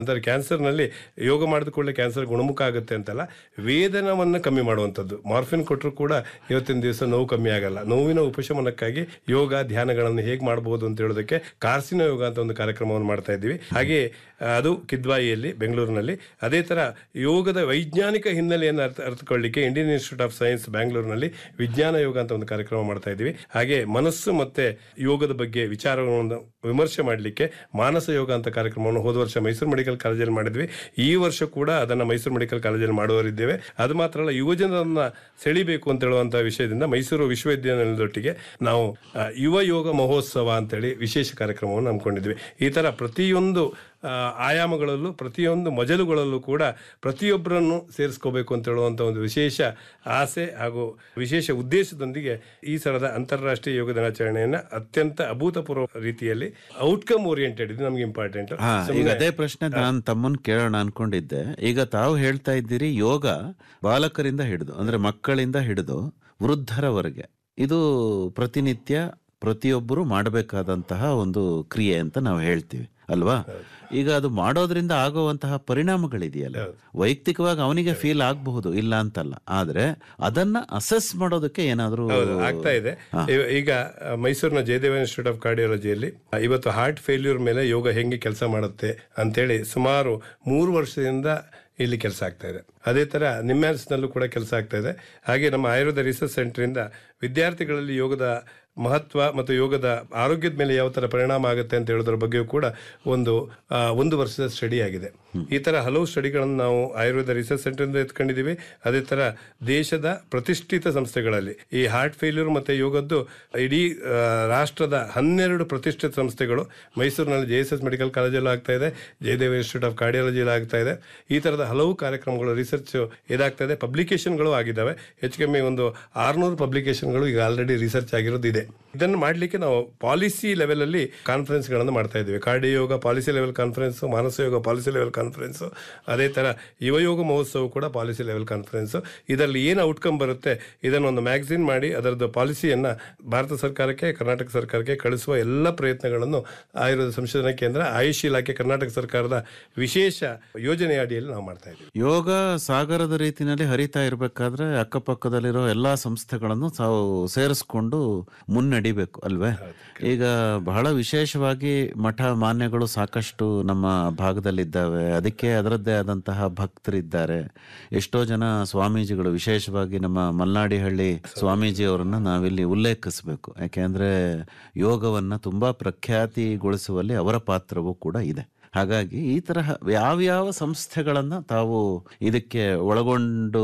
ಅಂತಾರೆ ಕ್ಯಾನ್ಸರ್ನಲ್ಲಿ ಯೋಗ ಮಾಡಿದ ಕೂಡಲೇ ಕ್ಯಾನ್ಸರ್ ಗುಣಮುಖ ಆಗುತ್ತೆ ಅಂತಲ್ಲ ವೇದನವನ್ನು ಕಮ್ಮಿ ಮಾಡುವಂಥದ್ದು ಮಾರ್ಫಿನ್ ಕೊಟ್ಟರು ಕೂಡ ಇವತ್ತಿನ ದಿವಸ ನೋವು ಕಮ್ಮಿ ಆಗಲ್ಲ ನೋವಿನ ಉಪಶಮನಕ್ಕಾಗಿ ಯೋಗ ಧ್ಯಾನಗಳನ್ನು ಹೇಗೆ ಮಾಡಬಹುದು ಅಂತ ಹೇಳೋದಕ್ಕೆ ಕಾರ್ಸಿನ ಯೋಗ ಅಂತ ಒಂದು ಕಾರ್ಯಕ್ರಮವನ್ನು ಮಾಡ್ತಾ ಇದ್ದೀವಿ ಹಾಗೆ ಆ, ಅದು ಕಿದ್ವಾಯಿಯಲ್ಲಿ ಬೆಂಗಳೂರಿನಲ್ಲಿ ಅದೇ ಥರ ಯೋಗದ ವೈಜ್ಞಾನಿಕ ಹಿನ್ನೆಲೆಯನ್ನು ಅರ್ಥ ಅರ್ಥಕೊಳ್ಳಿಕ್ಕೆ ಇಂಡಿಯನ್ ಇನ್ಸ್ಟಿಟ್ಯೂಟ್ ಆಫ್ ಸೈನ್ಸ್ ಬ್ಯಾಂಗ್ಳೂರಿನಲ್ಲಿ ವಿಜ್ಞಾನ ಯೋಗ ಅಂತ ಒಂದು ಕಾರ್ಯಕ್ರಮ ಮಾಡ್ತಾ ಇದ್ದೀವಿ ಹಾಗೆ ಮನಸ್ಸು ಮತ್ತೆ ಯೋಗದ ಬಗ್ಗೆ ವಿಚಾರವನ್ನು ವಿಮರ್ಶೆ ಮಾಡಲಿಕ್ಕೆ ಮಾನಸ ಯೋಗ ಅಂತ ಕಾರ್ಯಕ್ರಮವನ್ನು ಹೋದ ವರ್ಷ ಮೈಸೂರು ಮೆಡಿಕಲ್ ಕಾಲೇಜಲ್ಲಿ ಮಾಡಿದ್ವಿ ಈ ವರ್ಷ ಕೂಡ ಅದನ್ನು ಮೈಸೂರು ಮೆಡಿಕಲ್ ಕಾಲೇಜಲ್ಲಿ ಮಾಡುವರಿದ್ದೇವೆ ಅದು ಮಾತ್ರ ಅಲ್ಲ ಯುವಜನರನ್ನ ಸೆಳಿಬೇಕು ಅಂತ ಹೇಳುವಂಥ ವಿಷಯದಿಂದ ಮೈಸೂರು ವಿಶ್ವವಿದ್ಯಾನಿಲಯದೊಟ್ಟಿಗೆ ನಾವು ಆ, ಯುವ ಯೋಗ ಮಹೋತ್ಸವ ಅಂತೇಳಿ ವಿಶೇಷ ಕಾರ್ಯಕ್ರಮವನ್ನು ಹಮ್ಮಿಕೊಂಡಿದ್ವಿ ಈ ಥರ ಪ್ರತಿಯೊಂದು ಆ, ಆಯಾಮಗಳಲ್ಲೂ ಪ್ರತಿಯೊಂದು ಮಜಲುಗಳಲ್ಲೂ ಕೂಡ ಪ್ರತಿಯೊಬ್ಬರನ್ನು ಸೇರಿಸ್ಕೋಬೇಕು ಅಂತ ಹೇಳುವಂಥ ಒಂದು ವಿಶೇಷ ಆಸೆ ಹಾಗೂ ವಿಶೇಷ ಉದ್ದೇಶದೊಂದಿಗೆ ಈ ಸಲದ ಅಂತಾರಾಷ್ಟ್ರೀಯ ಯೋಗ ದಿನಾಚರಣೆಯನ್ನು ಅತ್ಯಂತ ಅಭೂತಪೂರ್ವ ರೀತಿಯಲ್ಲಿ ಔಟ್ಕಮ್ ಓರಿಯೆಂಟೆಡ್ ಇದು ನಮಗೆ ಇಂಪಾರ್ಟೆಂಟ್ ಹಾ ಈಗ ಅದೇ ಪ್ರಶ್ನೆ ನಾನು ತಮ್ಮನ್ ಕೇಳೋಣ ಅನ್ಕೊಂಡಿದ್ದೆ ಈಗ ತಾವು ಹೇಳ್ತಾ ಇದ್ದೀರಿ ಯೋಗ ಬಾಲಕರಿಂದ ಹಿಡಿದು ಅಂದ್ರೆ ಮಕ್ಕಳಿಂದ ಹಿಡಿದು ವೃದ್ಧರವರೆಗೆ ಇದು ಪ್ರತಿನಿತ್ಯ ಪ್ರತಿಯೊಬ್ಬರು ಮಾಡಬೇಕಾದಂತಹ ಒಂದು ಕ್ರಿಯೆ ಅಂತ ನಾವು ಹೇಳ್ತೀವಿ ಅಲ್ವಾ ಈಗ ಅದು ಮಾಡೋದ್ರಿಂದ ಆಗುವಂತಹ ಪರಿಣಾಮಗಳಿದೆಯಲ್ಲ ವೈಯಕ್ತಿಕವಾಗಿ ಅವನಿಗೆ ಫೀಲ್ ಆಗಬಹುದು ಇಲ್ಲ ಅಂತಲ್ಲ ಆದ್ರೆ ಅದನ್ನ ಅಸೆಸ್ ಮಾಡೋದಕ್ಕೆ ಏನಾದ್ರೂ ಹೌದು ಆಗ್ತಾ ಇದೆ ಇವ- ಈಗ ಆ, ಮೈಸೂರಿನ ಜಯದೇವ ಇನ್ಸ್ಟಿಟ್ಯೂಟ್ ಆಫ್ ಕಾರ್ಡಿಯಾಲಜಿಯಲ್ಲಿ ಆ, ಇವತ್ತು ಹಾರ್ಟ್ ಫೇಲ್ಯೂರ್ ಮೇಲೆ ಯೋಗ ಹೆಂಗೆ ಕೆಲಸ ಮಾಡುತ್ತೆ ಅಂತೇಳಿ ಸುಮಾರು ಮೂರು ವರ್ಷದಿಂದ ಇಲ್ಲಿ ಕೆಲಸ ಆಗ್ತಾ ಇದೆ ಅದೇ ಥರ ನಿಮ್ಯಾನ್ಸ್ನಲ್ಲೂ ಕೂಡ ಕೆಲಸ ಆಗ್ತಾ ಇದೆ ಹಾಗೆ ನಮ್ಮ ಆಯುರ್ವೇದ ರಿಸರ್ಚ್ ಸೆಂಟರಿಂದ ವಿದ್ಯಾರ್ಥಿಗಳಲ್ಲಿ ಯೋಗದ ಮಹತ್ವ ಮತ್ತು ಯೋಗದ ಆರೋಗ್ಯದ ಮೇಲೆ ಯಾವ ಥರ ಪರಿಣಾಮ ಆಗುತ್ತೆ ಅಂತ ಹೇಳೋದ್ರ ಬಗ್ಗೆಯೂ ಕೂಡ ಒಂದು ಆ, ಒಂದು ವರ್ಷದ ಸ್ಟಡಿ ಆಗಿದೆ ಈ ಥರ ಹಲವು ಸ್ಟಡಿಗಳನ್ನು ನಾವು ಆಯುರ್ವೇದ ರಿಸರ್ಚ್ ಸೆಂಟರಿಂದ ಎತ್ಕೊಂಡಿದ್ದೀವಿ ಅದೇ ಥರ ದೇಶದ ಪ್ರತಿಷ್ಠಿತ ಸಂಸ್ಥೆಗಳಲ್ಲಿ ಈ ಹಾರ್ಟ್ ಫೇಲ್ಯೂರ್ ಮತ್ತು ಯೋಗದ್ದು ಇಡೀ ಆ, ರಾಷ್ಟ್ರದ ಹನ್ನೆರಡು ಪ್ರತಿಷ್ಠಿತ ಸಂಸ್ಥೆಗಳು ಮೈಸೂರಿನಲ್ಲಿ ಜೆ ಎಸ್ ಎಸ್ ಮೆಡಿಕಲ್ ಕಾಲೇಜಲ್ಲೂ ಆಗ್ತಾ ಇದೆ ಜಯದೇವ ಇನ್ಸ್ಟಿಟ್ಯೂಟ್ ಆಫ್ ಕಾರ್ಡಿಯಾಲಜಿಯಲ್ಲಿ ಆಗ್ತಾ ಇದೆ ಈ ಥರದ ಹಲವು ಕಾರ್ಯಕ್ರಮಗಳು ರಿಸರ್ಚ್ ಇದಾಗ್ತಾ ಇದೆ ಪಬ್ಲಿಕೇಶನ್ಗಳು ಆಗಿದ್ದಾವೆ ಹೆಚ್ಚು ಕಮ್ಮಿ ಒಂದು ಆರುನೂರು ಪಬ್ಲಿಕೇಶನ್ಗಳು ಈಗ ಆಲ್ರೆಡಿ ರಿಸರ್ಚ್ ಆಗಿರೋದು ಇದೆ ಇದನ್ನು ಮಾಡಲಿಕ್ಕೆ ನಾವು ಪಾಲಿಸಿ ಲೆವೆಲಲ್ಲಿ ಕಾನ್ಫರೆನ್ಸ್ಗಳನ್ನು ಮಾಡ್ತಾ ಇದ್ದೀವಿ cardio yoga policy level conference ಮಾನಸ ಯೋಗ ಪಾಲಿಸಿ ಲೆವೆಲ್ ಕಾನ್ಫರೆನ್ಸ್ ಅದೇ ಥರ ಯುವಯೋಗ ಮಹೋತ್ಸವ ಕೂಡ ಪಾಲಿಸಿ ಲೆವೆಲ್ ಕಾನ್ಫರೆನ್ಸ್ ಇದರಲ್ಲಿ ಏನು ಔಟ್ಕಮ್ ಬರುತ್ತೆ ಇದನ್ನು ಒಂದು ಮ್ಯಾಗಝಿನ್ ಮಾಡಿ ಅದರದ್ದು ಪಾಲಿಸಿಯನ್ನು ಭಾರತ ಸರ್ಕಾರಕ್ಕೆ ಕರ್ನಾಟಕ ಸರ್ಕಾರಕ್ಕೆ ಕಳಿಸುವ ಎಲ್ಲ ಪ್ರಯತ್ನಗಳನ್ನು ಆಯುರ್ವೇದ ಸಂಶೋಧನಾ ಕೇಂದ್ರ ಆಯುಷ್ ಇಲಾಖೆ ಕರ್ನಾಟಕ ಸರ್ಕಾರದ ವಿಶೇಷ ಯೋಜನೆ ಅಡಿಯಲ್ಲಿ ನಾವು ಮಾಡ್ತಾ ಇದ್ದೀವಿ ಯೋಗ ಸಾಗರದ ರೀತಿನಲ್ಲಿ ಹರಿತಾ ಇರಬೇಕಾದ್ರೆ ಅಕ್ಕಪಕ್ಕದಲ್ಲಿರೋ ಎಲ್ಲಾ ಸಂಸ್ಥೆಗಳನ್ನು ತಾವು ಸೇರಿಸ್ಕೊಂಡು ಮುನ್ನಡಿಬೇಕು ಅಲ್ವೇ ಈಗ ಬಹಳ ವಿಶೇಷವಾಗಿ ಮಠ ಮಾನ್ಯಗಳು ಸಾಕಷ್ಟು ನಮ್ಮ ಭಾಗದಲ್ಲಿದ್ದಾವೆ ಅದಕ್ಕೆ ಅದರದ್ದೇ ಆದಂತಹ ಭಕ್ತರಿದ್ದಾರೆ ಎಷ್ಟೋ ಜನ ಸ್ವಾಮೀಜಿಗಳು ವಿಶೇಷವಾಗಿ ನಮ್ಮ ಮಲ್ನಾಡಿಹಳ್ಳಿ ಸ್ವಾಮೀಜಿ ಅವರನ್ನ ನಾವಿಲ್ಲಿ ಉಲ್ಲೇಖಿಸಬೇಕು ಯಾಕೆಂದ್ರೆ ಯೋಗವನ್ನ ತುಂಬಾ ಪ್ರಖ್ಯಾತಿಗೊಳಿಸುವಲ್ಲಿ ಅವರ ಪಾತ್ರವೂ ಕೂಡ ಇದೆ ಹಾಗಾಗಿ ಈ ತರಹ ಯಾವ್ಯಾವ ಸಂಸ್ಥೆಗಳನ್ನ ತಾವು ಇದಕ್ಕೆ ಒಳಗೊಂಡು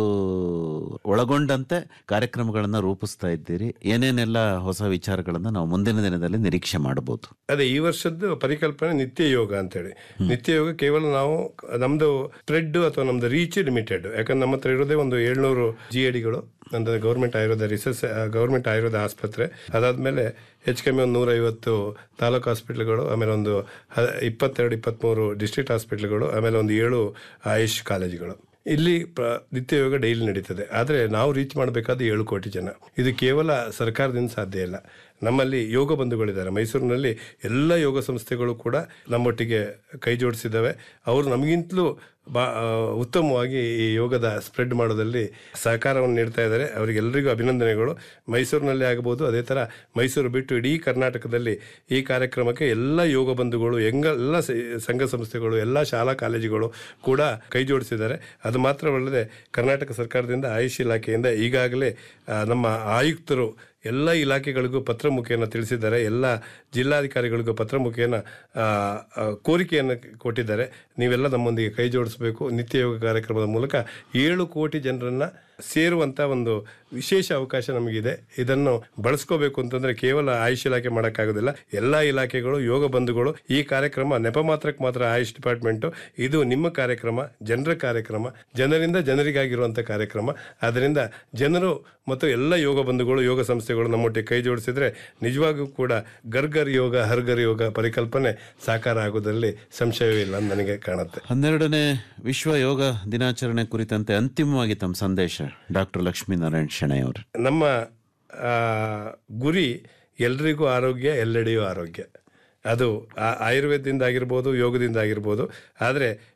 ಒಳಗೊಂಡಂತೆ ಕಾರ್ಯಕ್ರಮಗಳನ್ನ ರೂಪಿಸ್ತಾ ಇದ್ದೀರಿ ಏನೇನೆಲ್ಲ ಹೊಸ ವಿಚಾರಗಳನ್ನ ನಾವು ಮುಂದಿನ ದಿನದಲ್ಲಿ ನಿರೀಕ್ಷೆ ಮಾಡಬಹುದು ಅದೇ ಈ ವರ್ಷದ್ದು ಪರಿಕಲ್ಪನೆ ನಿತ್ಯ ಯೋಗ ಅಂತೇಳಿ ನಿತ್ಯ ಯೋಗ ಕೇವಲ ನಾವು ನಮ್ದು ಸ್ಪ್ರೆಡ್ ಅಥವಾ ನಮ್ದು ರೀಚ್ ಲಿಮಿಟೆಡ್ ಯಾಕಂದ್ರೆ ನಮ್ಮ ಹತ್ರ ಇರೋದೇ ಒಂದು ಏಳ್ನೂರು ಜಿ ಎಡಿಗಳು ಅಂದ್ರೆ government Ayurveda research government Ayurveda ಆಸ್ಪತ್ರೆ ಅದಾದ್ಮೇಲೆ ಹೆಚ್ಚು ಕಮ್ಮಿ ಒಂದು ನೂರೈವತ್ತು ತಾಲೂಕು ಹಾಸ್ಪಿಟ್ಲ್ಗಳು ಆಮೇಲೆ ಒಂದು ಹ- ಇಪ್ಪತ್ತೆರಡು ಇಪ್ಪತ್ತ್ಮೂರು ಡಿಸ್ಟ್ರಿಕ್ಟ್ ಹಾಸ್ಪಿಟ್ಲ್ಗಳು ಆಮೇಲೆ ಒಂದು ಏಳು ಆಯುಷ್ ಕಾಲೇಜುಗಳು ಇಲ್ಲಿ ಪ್ರ ನಿತ್ಯ ಯೋಗ ಡೈಲಿ ನಡೀತದೆ ಆದರೆ ನಾವು ರೀಚ್ ಮಾಡಬೇಕಾದ ಏಳು ಕೋಟಿ ಜನ ಇದು ಕೇವಲ ಸರ್ಕಾರದಿಂದ ಸಾಧ್ಯ ಇಲ್ಲ ನಮ್ಮಲ್ಲಿ ಯೋಗ ಬಂಧುಗಳಿದ್ದಾರೆ ಮೈಸೂರಿನಲ್ಲಿ ಎಲ್ಲ ಯೋಗ ಸಂಸ್ಥೆಗಳು ಕೂಡ ನಮ್ಮೊಟ್ಟಿಗೆ ಕೈ ಜೋಡಿಸಿದ್ದಾವೆ ಅವರು ನಮಗಿಂತಲೂ ಬಾ ಆ, ಉತ್ತಮವಾಗಿ ಈ ಯೋಗದ ಸ್ಪ್ರೆಡ್ ಮಾಡೋದಲ್ಲಿ ಸಹಕಾರವನ್ನು ನೀಡ್ತಾ ಇದ್ದಾರೆ ಅವರಿಗೆಲ್ಲರಿಗೂ ಅಭಿನಂದನೆಗಳು ಮೈಸೂರಿನಲ್ಲಿ ಆಗಬಹುದು ಅದೇ ಥರ ಮೈಸೂರು ಬಿಟ್ಟು ಇಡೀ ಕರ್ನಾಟಕದಲ್ಲಿ ಈ ಕಾರ್ಯಕ್ರಮಕ್ಕೆ ಎಲ್ಲ ಯೋಗ ಬಂಧುಗಳು ಎಂಗ ಎಲ್ಲ ಸ- ಸಂಘ ಸಂಸ್ಥೆಗಳು ಎಲ್ಲ ಶಾಲಾ ಕಾಲೇಜುಗಳು ಕೂಡ ಕೈ ಜೋಡಿಸಿದ್ದಾರೆ ಅದು ಮಾತ್ರವಲ್ಲದೆ ಕರ್ನಾಟಕ ಸರ್ಕಾರದಿಂದ ಆಯುಷ್ ಇಲಾಖೆಯಿಂದ ಈಗಾಗಲೇ ಆ, ನಮ್ಮ ಆಯುಕ್ತರು ಎಲ್ಲ ಇಲಾಖೆಗಳಿಗೂ ಪತ್ರ ಮುಖೇನ ತಿಳಿಸಿದ್ದಾರೆ ಎಲ್ಲ ಜಿಲ್ಲಾಧಿಕಾರಿಗಳಿಗೂ ಪತ್ರ ಮುಖೇನ ಆ, ಆ, ಕೋರಿಕೆಯನ್ನು ಕೊಟ್ಟಿದ್ದಾರೆ ನೀವೆಲ್ಲ ನಮ್ಮೊಂದಿಗೆ ಕೈ ಜೋಡಿಸಬೇಕು ನಿತ್ಯ ಯೋಗ ಕಾರ್ಯಕ್ರಮದ ಮೂಲಕ ಏಳು ಕೋಟಿ ಜನರನ್ನ ಸೇರುವಂತ ಒಂದು ವಿಶೇಷ ಅವಕಾಶ ನಮಗಿದೆ ಇದನ್ನು ಬಳಸ್ಕೋಬೇಕು ಅಂತಂದ್ರೆ ಕೇವಲ ಆಯುಷ್ ಇಲಾಖೆ ಮಾಡೋಕ್ಕಾಗೋದಿಲ್ಲ ಎಲ್ಲ ಇಲಾಖೆಗಳು ಯೋಗ ಬಂಧುಗಳು ಈ ಕಾರ್ಯಕ್ರಮ ನೆಪ ಮಾತ್ರಕ್ಕೆ ಮಾತ್ರ ಆಯುಷ್ ಡಿಪಾರ್ಟ್ಮೆಂಟು ಇದು ನಿಮ್ಮ ಕಾರ್ಯಕ್ರಮ ಜನರ ಕಾರ್ಯಕ್ರಮ ಜನರಿಂದ ಜನರಿಗಾಗಿರುವಂಥ ಕಾರ್ಯಕ್ರಮ ಆದ್ದರಿಂದ ಜನರು ಮತ್ತು ಎಲ್ಲ ಯೋಗ ಬಂಧುಗಳು ಯೋಗ ಸಂಸ್ಥೆಗಳು ನಮ್ಮೊಟ್ಟಿಗೆ ಕೈ ಜೋಡಿಸಿದ್ರೆ ನಿಜವಾಗಿಯೂ ಕೂಡ ಗರ್ಗರ್ ಯೋಗ ಹರ್ಗರ್ ಯೋಗ ಪರಿಕಲ್ಪನೆ ಸಾಕಾರ ಆಗೋದ್ರಲ್ಲಿ ಸಂಶಯವೇ ಇಲ್ಲ ಅಂತ ನನಗೆ ಕಾಣುತ್ತೆ ಹನ್ನೆರಡನೇ ವಿಶ್ವ ಯೋಗ ದಿನಾಚರಣೆ ಕುರಿತಂತೆ ಅಂತಿಮವಾಗಿ ತಮ್ಮ ಸಂದೇಶ ಡಾಕ್ಟರ್ ಲಕ್ಷ್ಮೀನಾರಾಯಣ್ ಶೆಣೈ ಅವರು ನಮ್ಮ ಆ, ಗುರಿ ಎಲ್ರಿಗೂ ಆರೋಗ್ಯ ಎಲ್ಲೆಡೆಯೂ ಆರೋಗ್ಯ ಅದು ಆ- ಆಯುರ್ವೇದದಿಂದ ಆಗಿರ್ಬೋದು ಯೋಗದಿಂದ ಆಗಿರ್ಬೋದು ಆದರೆ